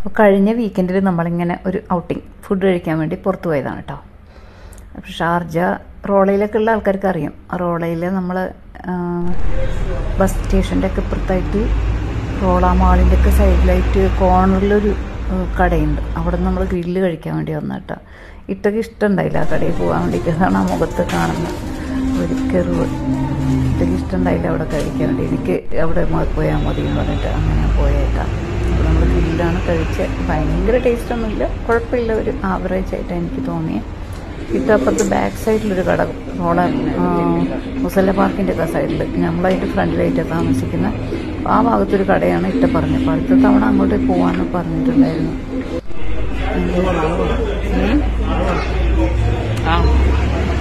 അപ്പോൾ കഴിഞ്ഞ വീക്കെൻഡിൽ നമ്മളിങ്ങനെ ഒരു ഔട്ടിങ് ഫുഡ് കഴിക്കാൻ വേണ്ടി പുറത്ത് പോയതാണ് കേട്ടോ അപ്പോൾ ഷാർജ റോളയിലൊക്കെ ഉള്ള ആൾക്കാർക്ക് അറിയാം റോളയിൽ നമ്മൾ ബസ് സ്റ്റേഷൻ്റെ ഒക്കെ ഇപ്പുറത്തായിട്ട് റോള മാളിൻ്റെ ഒക്കെ സൈഡിലായിട്ട് കോർണറിലൊരു ഏഹ്, കടയുണ്ട് അവിടെ നമ്മൾ ഗ്രില്ല് കഴിക്കാൻ വേണ്ടി വന്ന കേട്ടോ ഇട്ടൊക്കെ ഇഷ്ടമുണ്ടായില്ല ആ കടയിൽ പോകാൻ വേണ്ടിയിട്ട് അതാണ് ആ മുഖത്ത് കാണുന്ന ഒരു കെറിവ് ഇട്ടൊക്കെ ഇഷ്ടമുണ്ടായില്ല അവിടെ കഴിക്കാൻ വേണ്ടി എനിക്ക് അവിടെ മ- പോയാൽ മതി എന്ന് പറഞ്ഞിട്ട് അങ്ങനെ പോയേക്കാം അപ്പോൾ നമ്മൾ ഗ്രില്ലാണ് കഴിച്ചത് ഭയങ്കര ടേസ്റ്റൊന്നുമില്ല കുഴപ്പമില്ല ഒരു ആവറേജ് ആയിട്ടാണ് എനിക്ക് തോന്നിയത് ഇട്ടപ്പുറത്ത് ബാക്ക് സൈഡിലൊരു കട റോള മുസല്ല പാർക്കിൻ്റെ ഒക്കെ സൈഡിൽ നമ്മളതിൻ്റെ ഫ്രണ്ടിലായിട്ട് താമസിക്കുന്ന ആ ഭാഗത്തൊരു കടയാണ് ഇട്ട പറഞ്ഞത് അപ്പോൾ അടുത്ത തവണ അങ്ങോട്ട് പോകാമെന്ന് പറഞ്ഞിട്ടുണ്ടായിരുന്നു ഉം. ആ